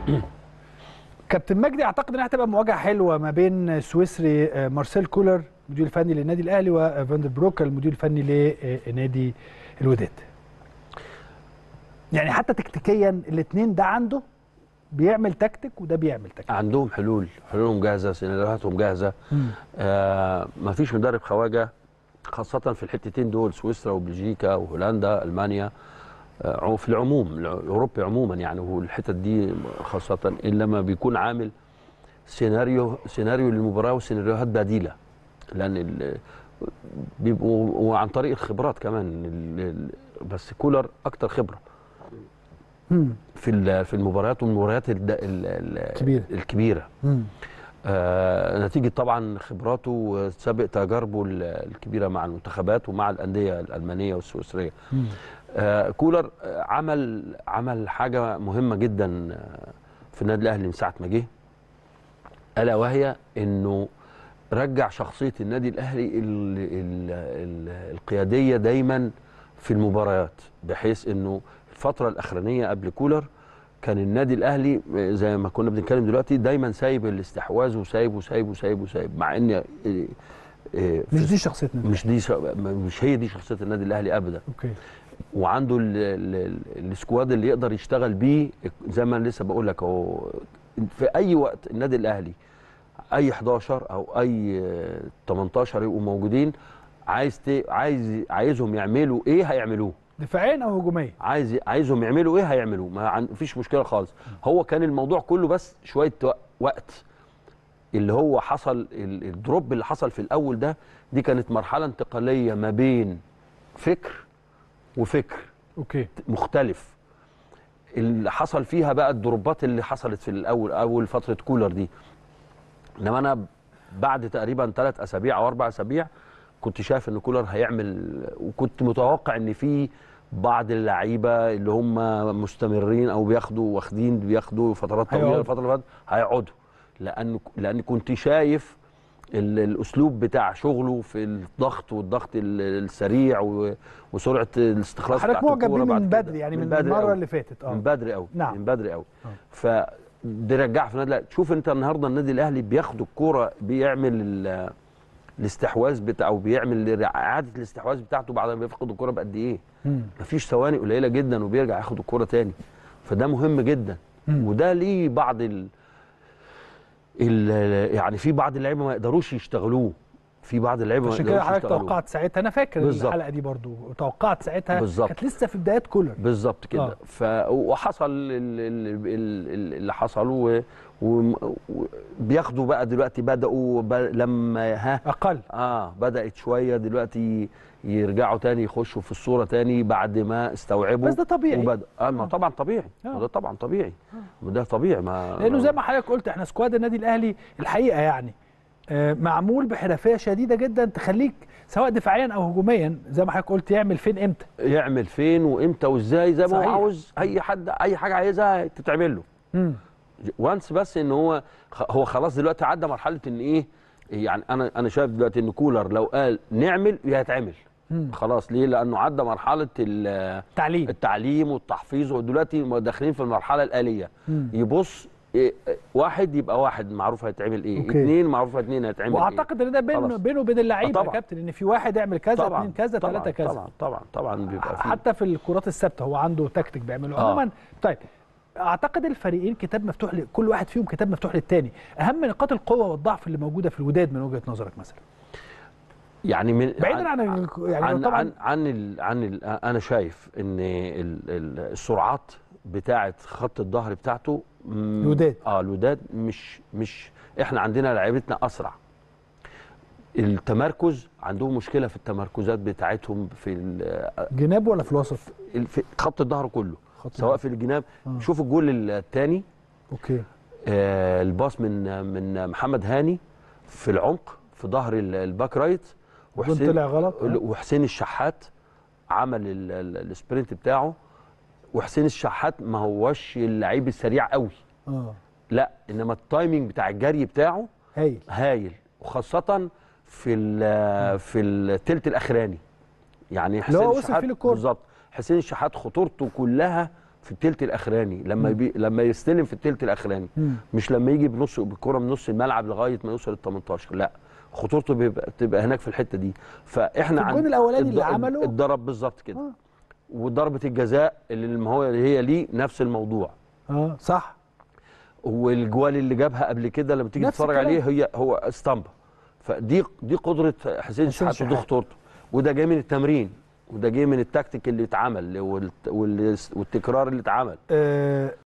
كابتن مجدي اعتقد انها هتبقى مواجهه حلوه ما بين سويسري آه، مارسيل كولر المدير الفني للنادي الاهلي وفاندر بروك المدير الفني لنادي الوداد يعني حتى تكتيكيا الاثنين ده عنده بيعمل تكتيك وده بيعمل تكتيك عندهم حلول حلولهم جاهزه سيناريوهاتهم جاهزه آه مفيش مدرب خواجه خاصه في الحتتين دول سويسرا وبلجيكا وهولندا المانيا آه في العموم الاوروبي عموما يعني والحتت دي خاصه الا ما بيكون عامل سيناريو سيناريو للمباراه وسيناريوهات بديله لان ال- بيبقوا وعن طريق الخبرات كمان ال- ال- بس كولر اكتر خبره مم. في ال- في المباريات والمباريات الد- ال- ال- كبيرة. الكبيره مم. آه نتيجه طبعا خبراته وسابق تجاربه ال- الكبيره مع المنتخبات ومع الانديه الالمانيه والسويسريه مم. آه كولر آه، عمل عمل حاجه مهمه جدا آه، في النادي الاهلي من ساعه ما جه الا وهي انه رجع شخصيه النادي الاهلي ال ال ال القياديه دايما في المباريات بحيث انه الفتره الاخرانيه قبل كولر كان النادي الاهلي آه، زي ما كنا بنتكلم دلوقتي دايما سايب الاستحواذ وسايب وسايب وسايب وسايب مع ان آه، آه، في مش دي شخصيتنا مش دي ش- مش هي دي شخصيه النادي الاهلي ابدا اوكي وعنده ال- ال- ال- السكواد اللي يقدر يشتغل بيه زي ما أنا لسه بقول لك اهو في اي وقت النادي الاهلي اي 11 او اي آه، 18 يبقوا موجودين عايز ت... عايز عايزهم يعملوا ايه هيعملوه دفاعيا او هجوميا عايز عايزهم يعملوا ايه هيعملوه ما عن... فيش مشكله خالص هو كان الموضوع كله بس شويه و- وقت اللي هو حصل ال- الدروب اللي حصل في الاول ده دي كانت مرحله انتقاليه ما بين فكر وفكر اوكي مختلف اللي حصل فيها بقى الدروبات اللي حصلت في الاول اول فتره كولر دي انما انا بعد تقريبا ثلاث اسابيع او اربع اسابيع كنت شايف ان كولر هيعمل وكنت متوقع ان في بعض اللعيبه اللي هم مستمرين او بياخدوا واخدين بياخدوا فترات طويله هيقعدوا. الفتره اللي فاتت هيقعدوا لان لان كنت شايف ال- الاسلوب بتاع شغله في الضغط والضغط ال- السريع و- وسرعه الاستخلاص حضرتك بتاعت معجب بيه الكورة بعد من كده. بدري يعني من, بدري المره أوي. اللي فاتت من اه بدري قوي نعم. من بدري قوي آه. ف دي رجع في النادي الأهلي. شوف انت النهارده النادي الاهلي بياخد الكوره بيعمل ال- الاستحواذ بتاعه بيعمل اعاده الاستحواذ بتاعته بعد ما بيفقد الكوره بقد ايه مم. مفيش ثواني قليله جدا وبيرجع ياخد الكوره تاني فده مهم جدا مم. وده ليه بعض ال... ال... يعني في بعض اللعيبه ما يقدروش يشتغلوه في بعض اللعيبه ما عشان كده يقدروش حضرتك يشتغلوه توقعت ساعتها انا فاكر بالظبط. الحلقه دي برضو توقعت ساعتها بالظبط. كانت لسه في بدايات كولر بالظبط كده آه. آه. ف وحصل ال- ال- ال- ال- اللي حصل و- و- وبياخدوا بقى دلوقتي بداوا ب... لما ها اقل اه بدات شويه دلوقتي يرجعوا تاني يخشوا في الصوره تاني بعد ما استوعبوا بس ده طبيعي. وبدأ اه ما طبعا طبيعي آه. ما ده طبعا طبيعي وده طبيعي ما لانه زي ما حضرتك قلت احنا سكواد النادي الاهلي الحقيقه يعني آه، معمول بحرفيه شديده جدا تخليك سواء دفاعيا او هجوميا زي ما حضرتك قلت يعمل فين امتى يعمل فين وامتى وازاي زي ما هو صحيح. عاوز اي حد اي حاجه عايزها تتعمل له مم. وانس بس ان هو خ- هو خلاص دلوقتي عدى مرحله ان ايه يعني انا انا شايف دلوقتي ان كولر لو قال نعمل هيتعمل مم. خلاص ليه لانه عدى مرحله ال- تعليم التعليم والتحفيظ ودلوقتي داخلين في المرحله الاليه مم. يبص إيه واحد يبقى واحد معروف هيتعمل ايه أوكي. اثنين معروف اتنين هيتعمل ايه واعتقد ان ده بين خلاص. بينه وبين اللعيبه آه يا طبعا. كابتن ان في واحد يعمل كذا طبعا اثنين كذا طبعا ثلاثه كذا طبعا طبعا طبعا طبعا بيبقى في حتى في الكرات الثابته هو عنده تكتيك بيعمله آه. عموما طيب اعتقد الفريقين كتاب مفتوح ل... كل واحد فيهم كتاب مفتوح للتاني اهم نقاط القوه والضعف اللي موجوده في الوداد من وجهه نظرك مثلا يعني من بعيدا عن ال- يعني عن طبعا عن عن, ال عن ال انا شايف ان ال ال السرعات بتاعه خط الظهر بتاعته مم، الوداد. اه الوداد مش مش احنا عندنا لعيبتنا اسرع التمركز عندهم مشكله في التمركزات بتاعتهم في ال- جناب ولا في الوسط ال- في خط الظهر كله خط سواء الظهر. في الجناب آه. شوف الجول الثاني اوكي آه الباص من من محمد هاني في العمق في ظهر ال- الباك رايت الجون طلع غلط آه. وحسين الشحات عمل ال- ال- السبرنت بتاعه وحسين الشحات ما هوش اللعيب السريع قوي اه لا انما التايمنج بتاع الجري بتاعه هايل هايل وخاصه في ال- في الثلث الاخراني يعني حسين هو وصل الشحات فيه للكورة. بالظبط حسين الشحات خطورته كلها في الثلث الاخراني لما يبي لما يستلم في الثلث الاخراني مم. مش لما يجي بنص بالكره من نص الملعب لغايه ما يوصل ال 18 لا خطورته بيبقى تبقى هناك في الحته دي فاحنا في الجون الأولاني اللي الض- عمله- اتضرب بالظبط كده آه. وضربه الجزاء اللي ما هو اللي هي ليه نفس الموضوع اه صح والجوال اللي جابها قبل كده لما تيجي نفس تتفرج الكلام. عليه هي هو اسطمبه فدي دي قدره حسين شحات ودي شحات. خطورته وده جاي من التمرين وده جاي من التكتيك اللي اتعمل والت- وال- والتكرار اللي اتعمل آه